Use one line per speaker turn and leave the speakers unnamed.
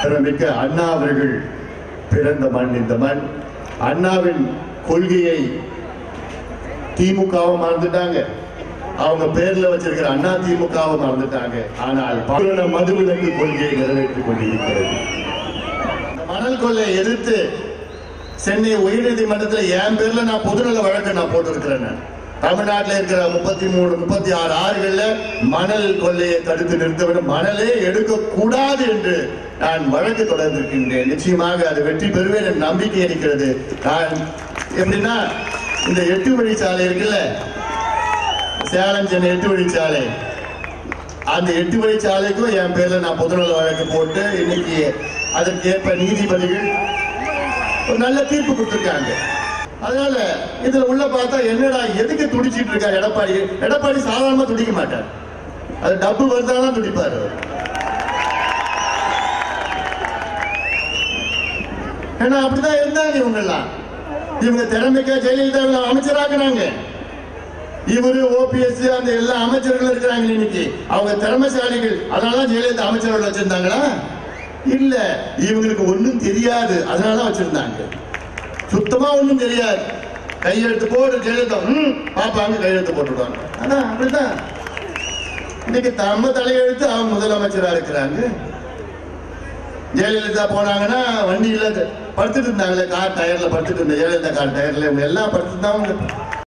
மிக்க அண்ணா அவர்கள் பிறந்த மண் இந்த மண் அண்ணாவின் கொள்கையை திமுகவும் மறந்துட்டாங்க அவங்க பேர்ல வச்சிருக்கிற அண்ணா திமுகவும் மறந்துட்டாங்க ஆனால் பூரண மதுவிலக்கு கொள்கையை நிறைவேற்றிக் கொண்டிருக்கிறது இந்த மணல் கொள்ளையை எதிர்த்து சென்னை உயர்நீதிமன்றத்தில் என் பேர்ல நான் பொதுநல வழக்கு நான் போட்டிருக்கிறேன் நான். தமிழ்நாட்டில் இருக்கிற முப்பத்தி மூணு முப்பத்தி ஆறு ஆறுகள்ல மணல் கொள்ளையை தடுத்து நிறுத்த வேண்டும் மணலே எடுக்கக்கூடாது என்று நான் வழக்கு தொடர்ந்திருக்கின்றேன் நிச்சயமாக அது வெற்றி பெறுவேன் என்ற நம்பிக்கை இருக்கிறது நான் எப்படின்னா இந்த எட்டு வழிச்சாலை இருக்குல்ல சேலம் சென்னை எட்டு வழிச்சாலை அந்த எட்டு வழிச்சாலைக்கும் என் பேர்ல நான் பொதுநல வழக்கு போட்டு இன்னைக்கு அதற்கேற்ப நீதிபதிகள் ஒரு நல்ல தீர்ப்பு கொடுத்திருக்காங்க அதனால இதுல உள்ள பார்த்தா என்னடா எதுக்கு துடிச்சிட்டு இருக்காரு எடப்பாடி எடப்பாடி சாதாரணமா துடிக்க மாட்டார் அது டப்பு வருதாதான் துடிப்பாரு அவர். ஏன்னா அப்படிதான் இருந்தாங்க இவங்க எல்லாம் இவங்க திறமைக்கா ஜெயலலிதா அமைச்சராக்குறாங்க இவரு ஓபிஎஸ் அந்த எல்லா அமைச்சர்கள் இருக்கிறாங்க இன்னைக்கு அவங்க திறமைசாலிகள் அதனால ஜெயலலிதா அமைச்சர்கள் வச்சிருந்தாங்களா இல்ல இவங்களுக்கு ஒண்ணும் தெரியாது அதனால வச்சிருந்தாங்க சுத்தமா ஒண்ணும் தெரியாது கையெழுத்து போடு ஜெயலலிதா ம் பாப்பாங்க கையெழுத்து போட்டுடுவாங்க அதான் அப்படிதான் இன்னைக்கு நம்ம தலையெழுத்து அவங்க முதலமைச்சரா இருக்கிறாங்க ஜெயலலிதா போனாங்கன்னா வண்டியில படுத்துட்டு இருந்தாங்களே கார் டயர்ல படுத்துட்டு இருந்த ஜெயலலிதா கார் டயர்ல இவங்க எல்லாம் படுத்துட்டு தான் அவங்க